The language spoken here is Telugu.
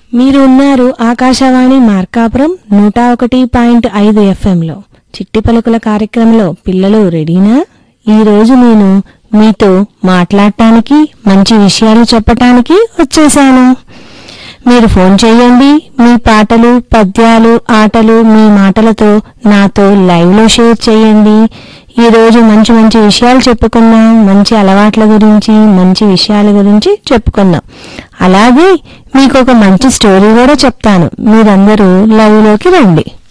మీరు ఉన్నారు ఆకాశవాణి మార్కాపురం నూట ఒకటి పాయింట్ ఐదు ఎఫ్ఎంలో చిట్టి పలుకుల కార్యక్రమంలో పిల్లలు రెడీనా ఈ రోజు నేను మీతో మాట్లాడటానికి మంచి విషయాలు చెప్పటానికి వచ్చేసాను మీరు ఫోన్ చేయండి మీ పాటలు పద్యాలు ఆటలు మీ మాటలతో నాతో లైవ్ లో షేర్ చేయండి ఈ రోజు మంచి మంచి విషయాలు చెప్పుకుందాం మంచి అలవాట్ల గురించి మంచి విషయాల గురించి చెప్పుకుందాం అలాగే మీకు ఒక మంచి స్టోరీ కూడా చెప్తాను మీరందరూ లైవ్ లోకి రండి